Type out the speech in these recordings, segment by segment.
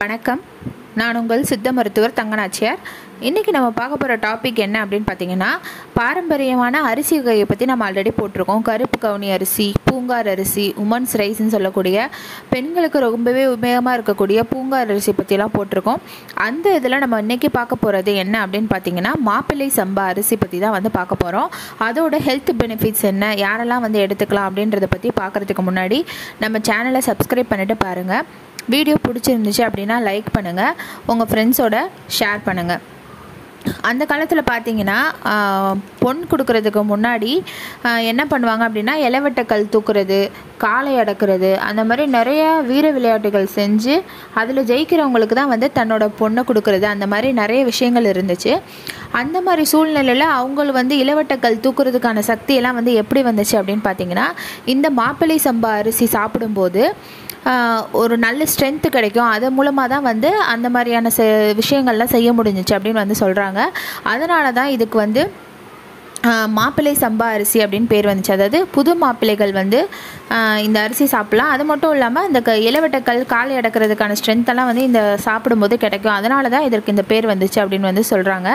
வணக்கம் நான் உங்கள் சித்த மருத்துவர் தங்கநாச்சியார் இன்றைக்கி நம்ம பார்க்க போகிற டாபிக் என்ன அப்படின்னு பார்த்தீங்கன்னா பாரம்பரியமான அரிசி வகையை பற்றி நம்ம ஆல்ரெடி போட்டிருக்கோம் கருப்பு கவுனி அரிசி பூங்கார் அரிசி உமன்ஸ் ரைஸ்ன்னு சொல்லக்கூடிய பெண்களுக்கு ரொம்பவே உபயோகமாக இருக்கக்கூடிய பூங்கார் அரிசி பற்றிலாம் போட்டிருக்கோம் அந்த இதில் நம்ம இன்றைக்கி பார்க்க போகிறது என்ன அப்படின்னு பார்த்தீங்கன்னா மாப்பிள்ளை சம்பா அரிசி பற்றி தான் வந்து பார்க்க போகிறோம் அதோட ஹெல்த் பெனிஃபிட்ஸ் என்ன யாரெல்லாம் வந்து எடுத்துக்கலாம் அப்படின்றத பற்றி பார்க்குறதுக்கு முன்னாடி நம்ம சேனலை சப்ஸ்கிரைப் பண்ணிவிட்டு பாருங்கள் வீடியோ பிடிச்சிருந்துச்சு அப்படின்னா லைக் பண்ணுங்கள் உங்கள் ஃப்ரெண்ட்ஸோட ஷேர் பண்ணுங்கள் அந்த காலத்தில் பார்த்தீங்கன்னா ஆஹ், பொன் கொடுக்கறதுக்கு முன்னாடி ஆஹ், என்ன பண்ணுவாங்க அப்படின்னா இலவெட்டக்கல் தூக்குறது காளை அடக்குறது அந்த மாதிரி நிறைய வீர விளையாட்டுகள் செஞ்சு அதில் ஜெயிக்கிறவங்களுக்கு தான் வந்து தன்னோட பொண்ணை கொடுக்கறது அந்த மாதிரி நிறைய விஷயங்கள் இருந்துச்சு அந்த மாதிரி சூழ்நிலையில் அவங்க வந்து இளவட்டக்கல் தூக்குறதுக்கான சக்தியெல்லாம் வந்து எப்படி வந்துச்சு அப்படின்னு பார்த்தீங்கன்னா இந்த மாப்பிள்ளை சம்பா அரிசி சாப்பிடும்போது ஆஹ், ஒரு நல்ல ஸ்ட்ரென்த்து கிடைக்கும் அது மூலமாக தான் வந்து அந்த மாதிரியான செ விஷயங்கள்லாம் செய்ய முடிஞ்சிச்சு அப்படின்னு வந்து சொல்கிறாங்க அதனால தான் இதுக்கு வந்து ஆஹ், மாப்பிள்ளை சம்பா அரிசி அப்படின்னு பேர் வந்துச்சு அதாவது புது மாப்பிள்ளைகள் வந்து ஆஹ், இந்த அரிசி சாப்பிட்லாம் அது மட்டும் இல்லாமல் இந்த க இளவட்டக்கல் காலை அடக்கிறதுக்கான ஸ்ட்ரென்த்தெல்லாம் வந்து இந்த சாப்பிடும்போது கிடைக்கும் அதனால தான் இதற்கு இந்த பேர் வந்துச்சு அப்படின்னு வந்து சொல்கிறாங்க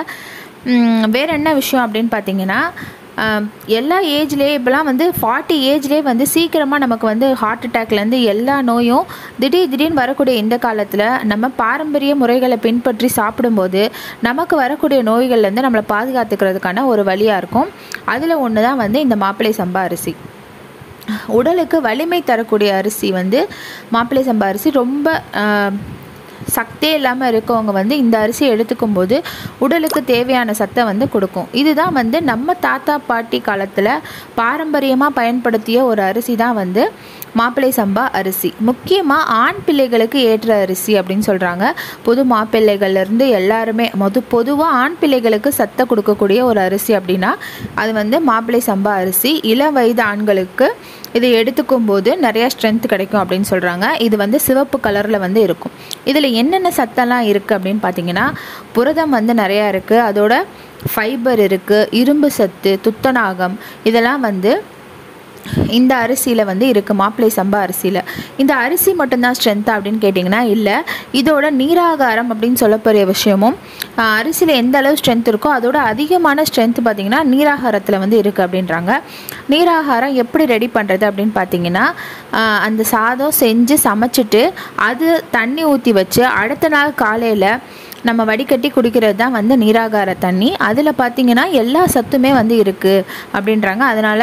வேறு என்ன விஷயம் அப்படின்னு பார்த்தீங்கன்னா ஆஹ், எல்லா ஏஜ்லேயே இப்போலாம் வந்து ஃபார்ட்டி ஏஜ்லேயே வந்து சீக்கிரமாக நமக்கு வந்து ஹார்ட் அட்டாக்லேருந்து எல்லா நோயும் திடீர் திடீர்னு வரக்கூடிய இந்த காலத்தில் நம்ம பாரம்பரிய முறைகளை பின்பற்றி சாப்பிடும்போது நமக்கு வரக்கூடிய நோய்கள்லேருந்து நம்மளை பாதுகாத்துக்கிறதுக்கான ஒரு வழியாக இருக்கும் அதில் ஒன்று தான் வந்து இந்த மாப்பிள்ளை சம்பா அரிசி உடலுக்கு வலிமை தரக்கூடிய அரிசி வந்து மாப்பிள்ளை சம்பா அரிசி ரொம்ப ஆஹ், சக்தியே இல்லாமல் இருக்கவங்க வந்து இந்த அரிசி எடுத்துக்கும் போது உடலுக்கு தேவையான சத்தை வந்து கொடுக்கும் இதுதான் வந்து நம்ம தாத்தா பாட்டி காலத்தில் பாரம்பரியமாக பயன்படுத்திய ஒரு அரிசி தான் வந்து மாப்பிள்ளை சம்பா அரிசி முக்கியமாக ஆண் பிள்ளைகளுக்கு ஏற்ற அரிசி அப்படின்னு சொல்கிறாங்க புது மாப்பிள்ளைகள்லேருந்து எல்லாருமே மொது பொதுவாக ஆண் பிள்ளைகளுக்கு சத்தை கொடுக்கக்கூடிய ஒரு அரிசி அப்படின்னா அது வந்து மாப்பிள்ளை சம்பா அரிசி இளம் வயது ஆண்களுக்கு இதை எடுத்துக்கும் போது நிறைய ஸ்ட்ரென்த் கிடைக்கும் அப்படின்னு சொல்கிறாங்க இது வந்து சிவப்பு கலரில் வந்து இருக்கும் இதில் என்னென்ன சத்தெல்லாம் இருக்குது அப்படின்னு பார்த்தீங்கன்னா புரதம் வந்து நிறையா இருக்குது அதோட ஃபைபர் இருக்குது இரும்பு சத்து துத்தநாகம் இதெல்லாம் வந்து இந்த அரிசியில் வந்து இருக்குது மாப்பிள்ளை சம்பா அரிசியில் இந்த அரிசி மட்டும்தான் ஸ்ட்ரென்த்தா அப்படின்னு கேட்டிங்கன்னா இல்லை இதோட நீராகாரம் அப்படின்னு சொல்லக்கூடிய விஷயமும் ஆஹ், அரிசியில் எந்த அளவு ஸ்ட்ரென்த் இருக்கோ அதோட அதிகமான ஸ்ட்ரென்த் பார்த்திங்கன்னா நீராகாரத்தில் வந்து இருக்குது அப்படின்றாங்க நீராகாரம் எப்படி ரெடி பண்ணுறது அப்படின்னு பார்த்தீங்கன்னா ஆஹ், அந்த சாதம் செஞ்சு சமைச்சிட்டு அது தண்ணி ஊற்றி வச்சு அடுத்த நாள் காலையில் நம்ம வடிகட்டி குடிக்கிறது தான் வந்து நீராகார தண்ணி அதில் பார்த்தீங்கன்னா எல்லா சத்துமே வந்து இருக்குது அப்படின்றாங்க அதனால்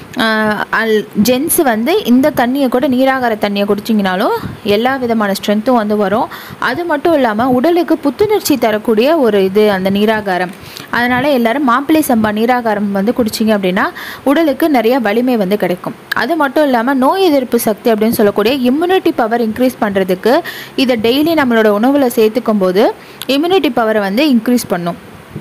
அல் ஜென்ஸ் வந்து இந்த தண்ணியை கூட நீராகார தண்ணியை குடிச்சிங்கனாலும் எல்லா விதமான ஸ்ட்ரென்த்தும் வந்து வரும் அது மட்டும் இல்லாமல் உடலுக்கு புத்துணர்ச்சி தரக்கூடிய ஒரு இது அந்த நீராகாரம் அதனால் எல்லாரும் மாப்பிள்ளை சம்பா நீராகாரம் வந்து குடிச்சிங்க அப்படின்னா உடலுக்கு நிறைய வலிமை வந்து கிடைக்கும் அது மட்டும் இல்லாமல் நோய் எதிர்ப்பு சக்தி அப்படின்னு சொல்லக்கூடிய இம்யூனிட்டி பவர் இன்க்ரீஸ் பண்ணுறதுக்கு இதை டெய்லி நம்மளோட உணவில் சேர்த்துக்கும் போது இம்யூனிட்டி பவரை வந்து இன்க்ரீஸ் பண்ணும்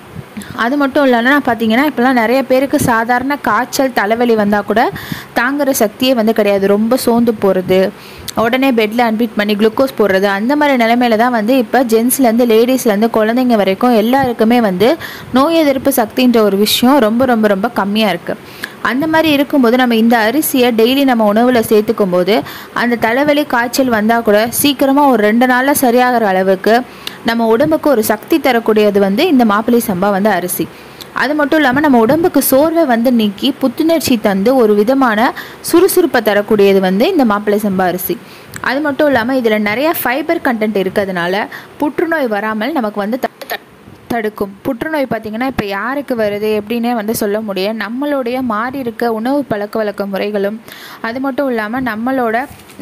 அது மட்டும் இல்லைன்னா பார்த்தீங்கன்னா இப்போலாம் நிறைய பேருக்கு சாதாரண காய்ச்சல் தலைவலி வந்தால் கூட தாங்குற சக்தியே வந்து கிடையாது ரொம்ப சோர்ந்து போகிறது உடனே பெட்டில் அட்மிட் பண்ணி குளுக்கோஸ் போடுறது அந்த மாதிரி நிலைமையில தான் வந்து இப்போ ஜென்ஸ்லேருந்து லேடிஸ்லேருந்து குழந்தைங்க வரைக்கும் எல்லாருக்குமே வந்து நோய் எதிர்ப்பு சக்தின்ற ஒரு விஷயம் ரொம்ப ரொம்ப ரொம்ப கம்மியாக இருக்குது அந்த மாதிரி இருக்கும்போது நம்ம இந்த அரிசியை டெய்லி நம்ம உணவில் சேர்த்துக்கும் போது அந்த தலைவலி காய்ச்சல் வந்தால் கூட சீக்கிரமாக ஒரு ரெண்டு நாளில் சரியாகிற அளவுக்கு நம்ம உடம்புக்கு ஒரு சக்தி தரக்கூடியது வந்து இந்த மாப்பிள்ளை சம்பா வந்து அரிசி அது மட்டும் இல்லாமல் நம்ம உடம்புக்கு சோர்வை வந்து நீக்கி புத்துணர்ச்சி தந்து ஒரு விதமான சுறுசுறுப்பை தரக்கூடியது வந்து இந்த மாப்பிள்ளை சம்பா அரிசி அது மட்டும் இல்லாமல் இதில் நிறைய ஃபைபர் கண்டென்ட் இருக்கிறதுனால புற்றுநோய் வராமல் நமக்கு வந்து த- த- தடுக்கும் புற்றுநோய் பார்த்திங்கன்னா இப்போ யாருக்கு வருது எப்படின்னே வந்து சொல்ல முடியும் நம்மளுடைய மாறி இருக்க உணவு பழக்க வழக்க முறைகளும் அது மட்டும் இல்லாமல் நம்மளோட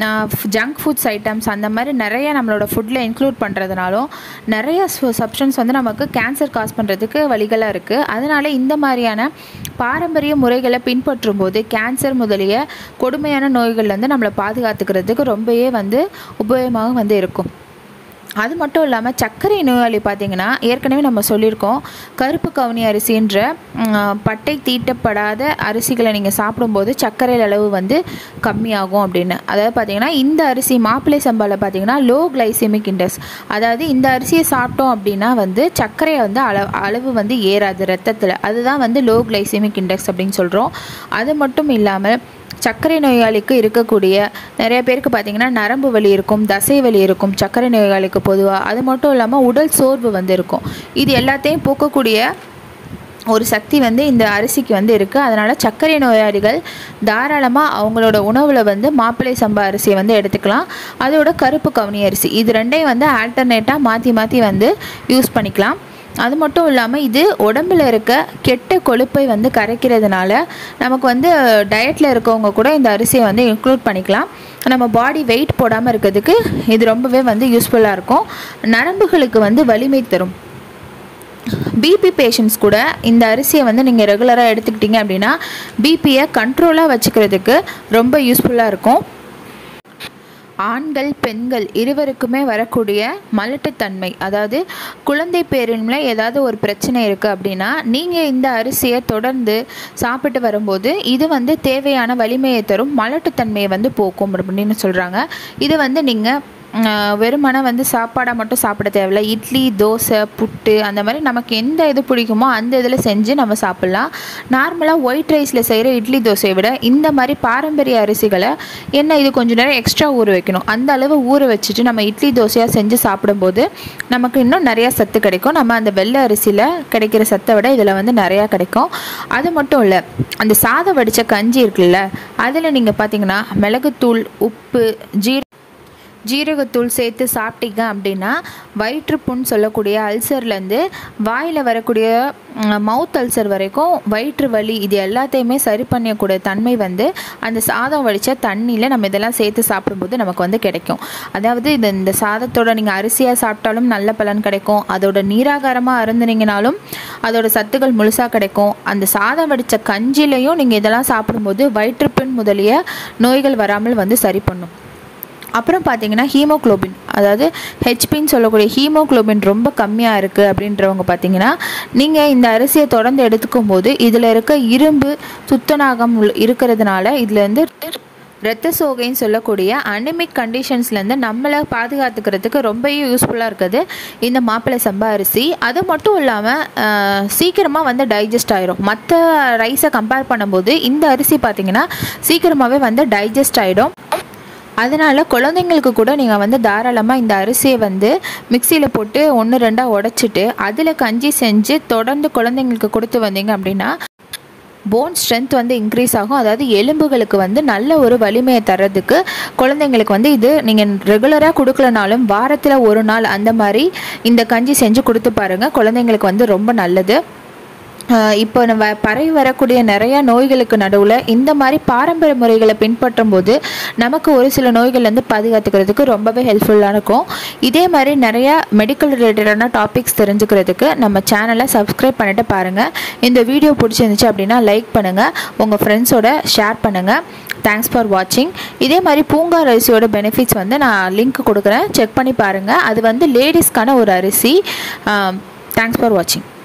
ஜங்க் ஃபுட்ஸ் ஐட்டம்ஸ் அந்த மாதிரி நிறைய நம்மளோட ஃபுட்டில் இன்க்ளூட் பண்ணுறதுனாலும் நிறைய சப்ஸ்டன்ஸ் வந்து நமக்கு கேன்சர் காஸ் பண்ணுறதுக்கு வழிகளாக இருக்குது அதனால இந்த மாதிரியான பாரம்பரிய முறைகளை பின்பற்றும் போது கேன்சர் முதலிய கொடுமையான நோய்கள்லேருந்து நம்மளை பாதுகாத்துக்கிறதுக்கு ரொம்பவே வந்து உபயோகமாக வந்து இருக்கும் அது மட்டும் இல்லாமல் சர்க்கரை நோயாளி பார்த்தீங்கன்னா ஏற்கனவே நம்ம சொல்லியிருக்கோம் கருப்பு கவுனி அரிசின்ற ம், பட்டை தீட்டப்படாத அரிசிகளை நீங்கள் சாப்பிடும்போது சர்க்கரை அளவு வந்து கம்மியாகும் அப்படின்னு அதாவது பார்த்தீங்கன்னா இந்த அரிசி மாப்பிள்ளை சம்பாவில் பார்த்தீங்கன்னா லோ கிளைசெமிக் இண்டெக்ஸ் அதாவது இந்த அரிசியை சாப்பிட்டோம் அப்படின்னா வந்து சர்க்கரையை வந்து அளவு அளவு வந்து ஏறாது ரத்தத்தில் அதுதான் வந்து லோ கிளைசெமிக் இண்டெக்ஸ் அப்படின்னு சொல்கிறோம் அது மட்டும் இல்லாமல் சர்க்கரை நோயாளிக்கு இருக்கக்கூடிய நிறைய பேருக்கு பார்த்திங்கன்னா நரம்பு வலி இருக்கும் தசை வலி இருக்கும் சர்க்கரை நோயாளிக்கு பொதுவாக அது மட்டும் இல்லாமல் உடல் சோர்வு வந்து இருக்கும் இது எல்லாத்தையும் போக்கக்கூடிய ஒரு சக்தி வந்து இந்த அரிசிக்கு வந்து இருக்குது அதனால் சர்க்கரை நோயாளிகள் தாராளமாக அவங்களோட உணவில் வந்து மாப்பிள்ளை சம்பா அரிசியை வந்து எடுத்துக்கலாம் அதோட கருப்பு கவுனி அரிசி இது ரெண்டையும் வந்து ஆல்டர்னேட்டாக மாற்றி மாற்றி வந்து யூஸ் பண்ணிக்கலாம் அது மட்டும் இல்லாமல் இது உடம்புல இருக்க கெட்ட கொழுப்பை வந்து கரைக்கிறதுனால நமக்கு வந்து டயட்டில் இருக்கவங்க கூட இந்த அரிசியை வந்து இன்க்ளூட் பண்ணிக்கலாம் நம்ம பாடி வெயிட் போடாமல் இருக்கிறதுக்கு இது ரொம்பவே வந்து யூஸ்ஃபுல்லாக இருக்கும் நரம்புகளுக்கு வந்து வலிமை தரும் பிபி பேஷண்ட்ஸ் கூட இந்த அரிசியை வந்து நீங்கள் ரெகுலராக எடுத்துக்கிட்டீங்க அப்படின்னா பிபியை கண்ட்ரோலாக வச்சுக்கிறதுக்கு ரொம்ப யூஸ்ஃபுல்லாக இருக்கும் ஆண்கள் பெண்கள் இருவருக்குமே வரக்கூடிய மலட்டுத்தன்மை அதாவது குழந்தை பேரின்ல ஏதாவது ஒரு பிரச்சனை இருக்குது அப்படின்னா நீங்கள் இந்த அரிசியை தொடர்ந்து சாப்பிட்டு வரும்போது இது வந்து தேவையான வலிமையை தரும் மலட்டுத்தன்மையை வந்து போக்கும் அப்படின்னு சொல்கிறாங்க இது வந்து நீங்கள் வெறுமனை வந்து சாப்பாடாக மட்டும் சாப்பிட தேவையில்ல இட்லி தோசை புட்டு அந்த மாதிரி நமக்கு எந்த இது பிடிக்குமோ அந்த இதில் செஞ்சு நம்ம சாப்பிட்லாம் நார்மலாக ஒயிட் ரைஸில் செய்கிற இட்லி தோசையை விட இந்த மாதிரி பாரம்பரிய அரிசிகளை என்ன இது கொஞ்சம் நேரம் எக்ஸ்ட்ரா ஊற வைக்கணும் அந்த அளவு ஊற வச்சுட்டு நம்ம இட்லி தோசையாக செஞ்சு சாப்பிடும்போது நமக்கு இன்னும் நிறையா சத்து கிடைக்கும் நம்ம அந்த வெள்ளை அரிசியில் கிடைக்கிற சத்தை விட இதில் வந்து நிறையா கிடைக்கும் அது மட்டும் இல்லை அந்த சாதம் வடித்த கஞ்சி இருக்குல்ல அதில் நீங்கள் பார்த்தீங்கன்னா மிளகுத்தூள் உப்பு ஜீர ஜீரகத்தூள் சேர்த்து சாப்பிட்டீங்க அப்படின்னா வயிற்றுப்புண் சொல்லக்கூடிய அல்சர்லேருந்து வாயில் வரக்கூடிய மவுத் அல்சர் வரைக்கும் வயிற்று வலி இது எல்லாத்தையுமே சரி பண்ணக்கூடிய தன்மை வந்து அந்த சாதம் வடித்த தண்ணியில் நம்ம இதெல்லாம் சேர்த்து சாப்பிடும்போது நமக்கு வந்து கிடைக்கும் அதாவது இது இந்த சாதத்தோட நீங்கள் அரிசியாக சாப்பிட்டாலும் நல்ல பலன் கிடைக்கும் அதோட நீராகாரமாக அருந்துனீங்கனாலும் அதோட சத்துக்கள் முழுசாக கிடைக்கும் அந்த சாதம் வடித்த கஞ்சிலையும் நீங்கள் இதெல்லாம் சாப்பிடும்போது வயிற்றுப்புண் முதலிய நோய்கள் வராமல் வந்து சரி பண்ணும் அப்புறம் பார்த்தீங்கன்னா ஹீமோக்ளோபின் அதாவது ஹெச்பின்னு சொல்லக்கூடிய ஹீமோக்ளோபின் ரொம்ப கம்மியாக இருக்குது அப்படின்றவங்க பார்த்தீங்கன்னா நீங்கள் இந்த அரிசியை தொடர்ந்து எடுத்துக்கும் போது இதில் இருக்க இரும்பு துத்தநாகம் இருக்கிறதுனால இதில் வந்து இரத்த சோகைன்னு சொல்லக்கூடிய அனிமிக் கண்டிஷன்ஸ்லேருந்து நம்மளை பாதுகாத்துக்கிறதுக்கு ரொம்ப யூஸ்ஃபுல்லாக இருக்குது இந்த மாப்பிள்ளை சம்பா அரிசி அது மட்டும் இல்லாமல் சீக்கிரமாக வந்து டைஜஸ்ட் ஆகிரும் மற்ற ரைஸை கம்பேர் பண்ணும்போது இந்த அரிசி பார்த்திங்கன்னா சீக்கிரமாகவே வந்து டைஜஸ்ட் ஆகிடும் அதனால் குழந்தைங்களுக்கு கூட நீங்கள் வந்து தாராளமாக இந்த அரிசியை வந்து மிக்சியில் போட்டு ஒன்று ரெண்டாக உடச்சிட்டு அதில் கஞ்சி செஞ்சு தொடர்ந்து குழந்தைங்களுக்கு கொடுத்து வந்தீங்க அப்படின்னா போன் ஸ்ட்ரென்த் வந்து இன்க்ரீஸ் ஆகும் அதாவது எலும்புகளுக்கு வந்து நல்ல ஒரு வலிமையை தர்றதுக்கு குழந்தைங்களுக்கு வந்து இது நீங்கள் ரெகுலராக கொடுக்கலனாலும் வாரத்தில் ஒரு நாள் அந்த மாதிரி இந்த கஞ்சி செஞ்சு கொடுத்து பாருங்கள் குழந்தைங்களுக்கு வந்து ரொம்ப நல்லது இப்போ நம்ம பரவி வரக்கூடிய நிறையா நோய்களுக்கு நடுவில் இந்த மாதிரி பாரம்பரிய முறைகளை பின்பற்றும் போது நமக்கு ஒரு சில நோய்கள்லேருந்து பாதுகாத்துக்கிறதுக்கு ரொம்பவே ஹெல்ப்ஃபுல்லாக இருக்கும் இதே மாதிரி நிறையா மெடிக்கல் ரிலேட்டடான டாபிக்ஸ் தெரிஞ்சுக்கிறதுக்கு நம்ம சேனலை சப்ஸ்கிரைப் பண்ணிட்டு பாருங்கள் இந்த வீடியோ பிடிச்சிருந்துச்சு அப்படின்னா லைக் பண்ணுங்கள் உங்கள் ஃப்ரெண்ட்ஸோட ஷேர் பண்ணுங்கள் தேங்க்ஸ் ஃபார் வாட்சிங் இதே மாதிரி பூங்கா அரிசியோட பெனிஃபிட்ஸ் வந்து நான் லிங்க் கொடுக்குறேன் செக் பண்ணி பாருங்கள் அது வந்து லேடிஸ்க்கான ஒரு அரிசி தேங்க்ஸ் ஃபார் வாட்சிங்